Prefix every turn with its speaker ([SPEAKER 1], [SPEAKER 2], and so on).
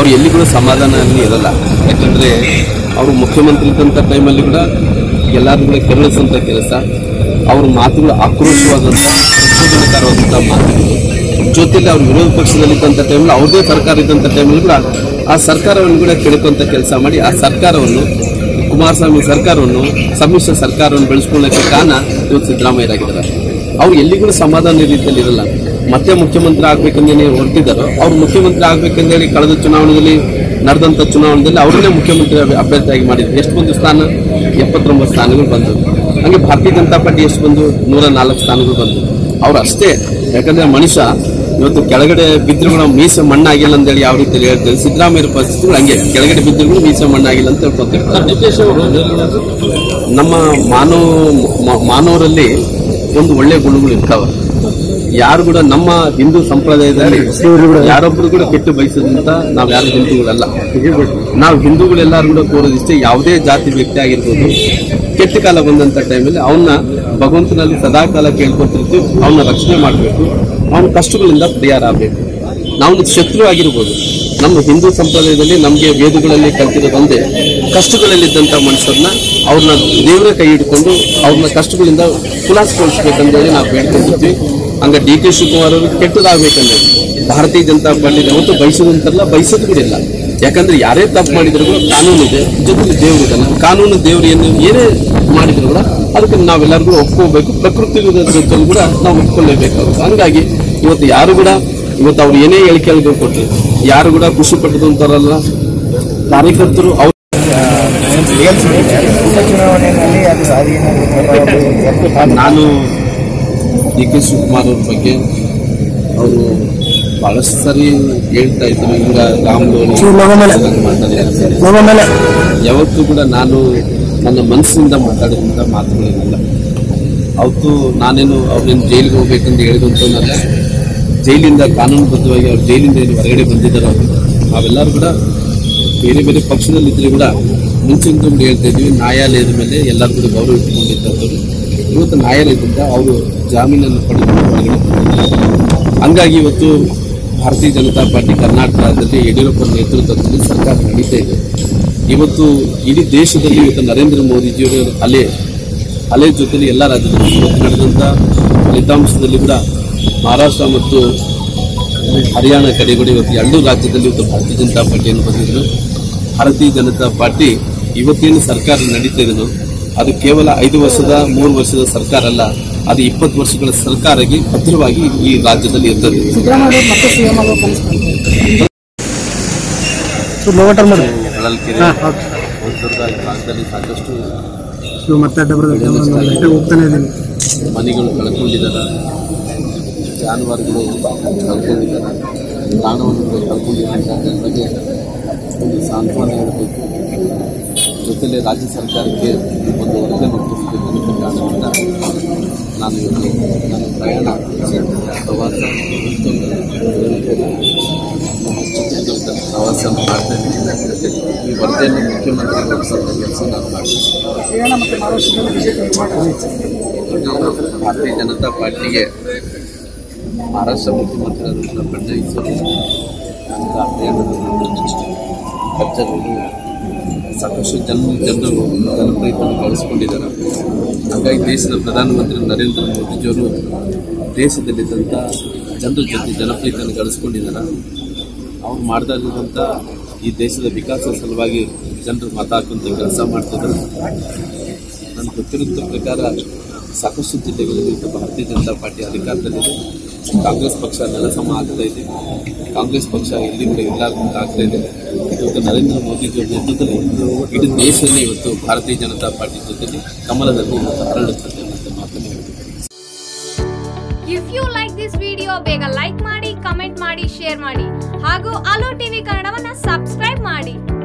[SPEAKER 1] ಅವ್ರು ಎಲ್ಲಿ ಕೂಡ ಸಮಾಧಾನದಲ್ಲಿ ಇರಲ್ಲ ಯಾಕಂದ್ರೆ ಅವರು ಮುಖ್ಯಮಂತ್ರಿ ಇದ್ದಂಥ ಟೈಮಲ್ಲಿ ಕೂಡ ಎಲ್ಲರೂ ಕೂಡ ಕೆರಳಿಸುವಂಥ ಕೆಲಸ ಅವ್ರ ಮಾತುಗಳು ಆಕ್ರೋಶವಾದಂಥ ಪ್ರಚೋದನಕಾರವಾದಂಥ ಮಾತುಗಳು ಜೊತೆಲಿ ಅವ್ರು ವಿರೋಧ ಪಕ್ಷದಲ್ಲಿದ್ದಂಥ ಟೈಮಲ್ಲಿ ಅವ್ರದೇ ಸರ್ಕಾರ ಇದ್ದಂಥ ಟೈಮಲ್ಲಿ ಕೂಡ ಆ ಸರ್ಕಾರವನ್ನು ಕೂಡ ಕೆಡಕುವಂಥ ಕೆಲಸ ಮಾಡಿ ಆ ಸರ್ಕಾರವನ್ನು ಕುಮಾರಸ್ವಾಮಿ ಸರ್ಕಾರವನ್ನು ಸಮ್ಮಿಶ್ರ ಸರ್ಕಾರವನ್ನು ಬೆಳೆಸ್ಕೊಳ್ಳೋಕೆ ಕಾರಣ ಇವತ್ತು ಸಿದ್ದರಾಮಯ್ಯರಾಗಿದ್ದಾರೆ ಅವ್ರು ಎಲ್ಲಿಗೂ ಸಮಾಧಾನ ರೀತಿಯಲ್ಲಿ ಇರಲ್ಲ ಮತ್ತೆ ಮುಖ್ಯಮಂತ್ರಿ ಆಗ್ಬೇಕಂದೇನೆ ಹೊರಟಿದ್ದಾರೋ ಅವ್ರು ಮುಖ್ಯಮಂತ್ರಿ ಆಗ್ಬೇಕಂದೇಳಿ ಕಳೆದ ಚುನಾವಣೆಯಲ್ಲಿ ನಡೆದಂತ ಚುನಾವಣೆಯಲ್ಲಿ ಅವರನ್ನೇ ಮುಖ್ಯಮಂತ್ರಿ ಅಭ್ಯ- ಅಭ್ಯರ್ಥಿಯಾಗಿ ಮಾಡಿದ್ರು ಎಷ್ಟು ಬಂದು ಸ್ಥಾನ ಎಪ್ಪತ್ತೊಂಬತ್ತು ಸ್ಥಾನಗಳು ಬಂದು ಹಂಗೆ ಭಾರತೀಯ ಜನತಾ ಪಾರ್ಟಿ ಎಷ್ಟು ಬಂದು ನೂರ ನಾಲ್ಕು ಸ್ಥಾನಗಳು ಬಂದು ಅವ್ರು ಅಷ್ಟೇ ಯಾಕಂದ್ರೆ ಮನುಷ್ಯ ಇವತ್ತು ಕೆಳಗಡೆ ಬಿದ್ರು ಕೂಡ ಮೀಸೆ ಮಣ್ಣಾಗಿಲ್ಲ ಅಂತೇಳಿ ಯಾವ ರೀತಿ ಹೇಳ್ತಾರೆ ಸಿದ್ದರಾಮಯ್ಯ ಪರಿಸ್ಥಿತಿಗಳು ಹಂಗೆ ಕೆಳಗಡೆ ಬಿದ್ರು ಕೂಡ ಮೀಸೆ ಮಣ್ಣಾಗಿಲ್ಲ ಅಂತ ಹೇಳ್ಕೊತಾರೆ ನಮ್ಮ ಮಾನವ ಮ- ಮಾನವರಲ್ಲಿ ಒಂದು ಒಳ್ಳೆ ಗುಣಗಳು ಇರ್ತಾವ ಯಾರು ಕೂಡ ನಮ್ಮ ಹಿಂದೂ ಸಂಪ್ರದಾಯದಲ್ಲಿ ಯಾರೊಬ್ರು ಕೂಡ ಕೆಟ್ಟು ಬಯಸದಂತ ನಾವ್ ಯಾರು ಹಿಂದೂಗಳಲ್ಲ ನಾವು ಹಿಂದೂಗಳೆಲ್ಲರೂ ಕೂಡ ಕೋರೋದಿಷ್ಟೇ ಯಾವುದೇ ಜಾತಿ ವ್ಯಕ್ತಿ ಆಗಿರ್ಬೋದು ಕೆಟ್ಟ ಕಾಲ ಬಂದಂತ ಟೈಮಲ್ಲಿ ಅವನ್ನ ಭಗವಂತನಲ್ಲಿ ಸದಾ ಕಾಲ ಕೇಳ್ಕೊತಿರ್ತೀವಿ ಅವನ್ನ ರಕ್ಷಣೆ ಮಾಡಬೇಕು ಅವನ ಕಷ್ಟಗಳಿಂದ ಪರಿಹಾರ ಆಗಬೇಕು ನಾವು ಶತ್ರು ಆಗಿರ್ಬೋದು ನಮ್ಮ ಹಿಂದೂ ಸಂಪ್ರದಾಯದಲ್ಲಿ ನಮಗೆ ವೇದಗಳಲ್ಲಿ ಕಲ್ತಿರೋದೊಂದೇ ಕಷ್ಟಗಳಲ್ಲಿದ್ದಂಥ ಮನುಷ್ಯರನ್ನ ಅವ್ರನ್ನ ದೇವರ ಕೈ ಹಿಡ್ಕೊಂಡು ಅವ್ರನ್ನ ಕಷ್ಟಗಳಿಂದ ಖುಲಾಸಗೊಳಿಸ್ಬೇಕಂತೇಳಿ ನಾವು ಬೇಡ್ಕೊಂಡಿದ್ವಿ ಹಂಗ ಡಿ ಕೆ ಶಿವಕುಮಾರ್ ಅವರು ಕೆಟ್ಟದಾಗಬೇಕಂದ್ರೆ ಭಾರತೀಯ ಜನತಾ ಪಾರ್ಟಿ ಯಾವತ್ತು ಬಯಸೋದಂತಾರಲ್ಲ ಬಯಸೋದು ಕೂಡ ಇಲ್ಲ ಯಾಕಂದ್ರೆ ಯಾರೇ ತಪ್ಪು ಮಾಡಿದ್ರು ಕೂಡ ಕಾನೂನು ಇದೆ ಜೊತೆಗೆ ದೇವ್ರು ಇದ್ದಾನೆ ಕಾನೂನು ದೇವ್ರು ಏನು ಏನೇ ಮಾಡಿದ್ರು ಕೂಡ ಅದಕ್ಕೆ ನಾವೆಲ್ಲರಿಗೂ ಒಪ್ಕೋಬೇಕು ಪ್ರಕೃತಿ ಜೊತೆ ಕೂಡ ನಾವು ಒಪ್ಕೊಳ್ಳೇಬೇಕಾಗುತ್ತೆ ಹಂಗಾಗಿ ಇವತ್ತು ಯಾರು ಕೂಡ ಇವತ್ತು ಅವ್ರು ಏನೇ ಹೇಳಿಕೆಗಳು ಕೊಟ್ಟರು ಯಾರು ಕೂಡ ಖುಷಿ ಪಟ್ಟದಂತಾರಲ್ಲ ಕಾರ್ಯಕರ್ತರು ಅವ್ರು
[SPEAKER 2] ಉಪಚುನಾವಣೆಯಲ್ಲಿ ಅದು ಅದೇನಾದ್ರು
[SPEAKER 1] ನಾನು ಡಿ ಕೆ ಶಿವಕುಮಾರ್ ಅವ್ರ ಬಗ್ಗೆ ಅವರು ಬಹಳಷ್ಟು ಸರಿ ಹೇಳ್ತಾ ಇದ್ರು ಹಿಂಗ ರಾಮಲೋನಿ ಮಾತಾಡಿದ್ದಾರೆ ಯಾವತ್ತೂ ಕೂಡ ನಾನು ನನ್ನ ಮನಸ್ಸಿನಿಂದ ಮಾತಾಡಿದಂಥ ಮಾತುಗಳೇನಲ್ಲ ಅವತ್ತು ನಾನೇನು ಅವ್ರೇನು ಜೈಲಿಗೆ ಹೋಗ್ಬೇಕಂತ ಹೇಳಿದಂತನಲ್ಲ ಜೈಲಿಂದ ಕಾನೂನುಬದ್ಧವಾಗಿ ಅವ್ರು ಜೈಲಿಂದ ಏನು ಹೊರಗಡೆ ಬಂದಿದ್ದಾರೋ ನಾವೆಲ್ಲರೂ ಕೂಡ ಬೇರೆ ಬೇರೆ ಪಕ್ಷದಲ್ಲಿದ್ದರೂ ಕೂಡ ಮುಂಚಿನ ಕೂಡ ಹೇಳ್ತಾ ಇದ್ವಿ ನ್ಯಾಯಾಲಯದ ಮೇಲೆ ಎಲ್ಲರೂ ಕೂಡ ಗೌರವ ಇಟ್ಟುಕೊಂಡಿದ್ದಂಥವ್ರು ಇವತ್ತು ನ್ಯಾಯಾಲಯದಿಂದ ಅವರು ಜಾಮೀನನ್ನು ಪಡೆದು ಹೊರಗಡೆ ಬಂದಿದ್ದಾರೆ ಹಂಗಾಗಿ ಇವತ್ತು ಭಾರತೀಯ ಜನತಾ ಪಾರ್ಟಿ ಕರ್ನಾಟಕದಲ್ಲಿ ಯಡಿಯೂರಪ್ಪ ನೇತೃತ್ವದಲ್ಲಿ ಸರ್ಕಾರ ನಡೀತಾ ಇದೆ ಇವತ್ತು ಇಡೀ ದೇಶದಲ್ಲಿ ಇವತ್ತು ನರೇಂದ್ರ ಮೋದಿಜಿಯವರ ಅಲೆ ಅಲೆ ಜೊತೆಲಿ ಎಲ್ಲ ರಾಜ್ಯದಲ್ಲಿ ಇವತ್ತು ನಡೆದಂಥ ಫಲಿತಾಂಶದಲ್ಲಿ ಕೂಡ ಮಹಾರಾಷ್ಟ್ರ ಮತ್ತು ಹರಿಯಾಣ ಕಡೆ ಕೂಡ ಇವತ್ತು ಎರಡೂ ರಾಜ್ಯದಲ್ಲಿ ಇವತ್ತು ಭಾರತೀಯ ಜನತಾ ಪಾರ್ಟಿಯನ್ನು ಬಂದಿದ್ರು ಭಾರತೀಯ ಜನತಾ ಪಾರ್ಟಿ ಇವತ್ತೇನು ಸರ್ಕಾರ ನಡೀತಾ ಇದೆಯೋ ಅದು ಕೇವಲ ಐದು ವರ್ಷದ ಮೂರು ವರ್ಷದ ಸರ್ಕಾರ ಅಲ್ಲ ಅದು ಇಪ್ಪತ್ತು ವರ್ಷಗಳ ಸರ್ಕಾರಕ್ಕೆ ಭದ್ರವಾಗಿ ಈ ರಾಜ್ಯದಲ್ಲಿ ಇರ್ತದೆ
[SPEAKER 2] ಸಿದ್ದರಾಮಯ್ಯ ಮತ್ತೆ ಸಿಎಂ ಆಗೋ
[SPEAKER 3] ಲೋಗಟರ್ ಮಾಡಿ
[SPEAKER 1] ಹೊಳಲ್ಕೆರೆ
[SPEAKER 3] ಹಾಂ ಓಕೆ
[SPEAKER 1] ಹೊಸದುರ್ಗ ಈ ಭಾಗದಲ್ಲಿ ಸಾಕಷ್ಟು
[SPEAKER 3] ನೀವು ಮತ್ತೆ ಡಬ್ರ ಅಷ್ಟೇ ಹೋಗ್ತಾನೆ ಇದ್ದೀನಿ
[SPEAKER 1] ಮನೆಗಳು ಕಳ್ಕೊಂಡಿದ್ದಾರೆ ಜಾನುವಾರುಗಳು ಕಳ್ಕೊಂಡಿದ್ದಾರೆ ಪ್ರಾಣವನ್ನು ಕೂಡ ಕಳ್ಕೊಂಡಿದ್ದಾರೆ ಅದರ ಬಗ್ಗೆ ಒಂದು ಸಾಂತ್ವನ ಹೇಳಬೇಕು ಜೊತೆಲೆ ರಾಜ್ಯ ಸರ್ಕಾರಕ್ಕೆ ಒಂದು ವರದಿಯನ್ನು ಒಪ್ಪಿಸಬೇಕು ಅನ್ನೋ ಕಾರಣದಿಂದ ನಾನು ಇವತ್ತು ನನ್ನ ಪ್ರಯಾಣ ಪ್ರವಾಸ ಪ್ರವಾಸ ಮಾಡ್ತಾ ಇದ್ದೀನಿ ಈ ವರದಿಯನ್ನು ಮುಖ್ಯಮಂತ್ರಿ ಒಪ್ಪಿಸೋಂಥ ಕೆಲಸ ನಾನು ಮಾಡ್ತೀನಿ
[SPEAKER 2] ಹರಿಯಾಣ ಮತ್ತು ಮಹಾರಾಷ್ಟ್ರದಲ್ಲಿ ಬಿಜೆಪಿ
[SPEAKER 1] ಭಾರತೀಯ ಜನತಾ ಪಾರ್ಟಿಗೆ ಮಹಾರಾಷ್ಟ್ರ ಮುಖ್ಯಮಂತ್ರಿಯಾದಂಥ ಫಡ್ನವೀಸ್ ಅವರು ನಂತರ ಹರಿಯಾಣದಲ್ಲಿ ಪಕ್ಷಗಳು ಸಾಕಷ್ಟು ಜನ ಜನರು ಜನಪ್ರಿಯತೆಯನ್ನು ಗಳಿಸ್ಕೊಂಡಿದ್ದಾರೆ ಹಾಗಾಗಿ ದೇಶದ ಪ್ರಧಾನಮಂತ್ರಿ ನರೇಂದ್ರ ಮೋದಿಜಿಯವರು ದೇಶದಲ್ಲಿದ್ದಂಥ ಜನರ ಜೊತೆ ಜನಪ್ರಿಯತೆಯನ್ನು ಗಳಿಸ್ಕೊಂಡಿದ್ದಾರೆ ಅವ್ರು ಮಾಡ್ತಾ ಇದ್ದಂಥ ಈ ದೇಶದ ವಿಕಾಸ ಸಲುವಾಗಿ ಜನರು ಮತ ಹಾಕುವಂಥ ಕೆಲಸ ಮಾಡ್ತಿದ್ದಾರೆ ನನಗೆ ಗೊತ್ತಿರೋ ಪ್ರಕಾರ ಸಾಕಷ್ಟು ಜಿಲ್ಲೆಗಳಲ್ಲಿ ಇವತ್ತು ಭಾರತೀಯ ಜನತಾ ಪಾರ್ಟಿ ಅಧಿಕಾರದಲ್ಲಿದೆ ಕಾಂಗ್ರೆಸ್ ಪಕ್ಷ ನೆಲಸಮ ಆಗ್ತಾ ಇದೆ ಕಾಂಗ್ರೆಸ್ ಪಕ್ಷ ಇಲ್ಲಿ ಕೂಡ ಎಲ್ಲ ಆಗ್ತಾ ಇದೆ ಇವತ್ತು ನರೇಂದ್ರ ಮೋದಿಜಿ ಅವರ ನೇತೃತ್ವದಲ್ಲಿ ಇಡೀ ದೇಶದಲ್ಲಿ ಇವತ್ತು ಭಾರತೀಯ ಜನತಾ ಪಾರ್ಟಿ ಜೊತೆಗೆ ಕಮಲದಲ್ಲಿ ಇವತ್ತು ಹರಡುತ್ತದೆ ಅಂತ ಮಾತನ್ನು ಹೇಳ್ತೀನಿ
[SPEAKER 4] if you like this video ಬೇಗ ಲೈಕ್ ಮಾಡಿ ಕಮೆಂಟ್ ಮಾಡಿ ಶೇರ್ ಮಾಡಿ ಹಾಗೂ ಅಲೋ ಟಿವಿ ಕನ್ನಡವನ್ನ ಸಬ್ಸ್ಕ್ರೈಬ್ ಮಾಡಿ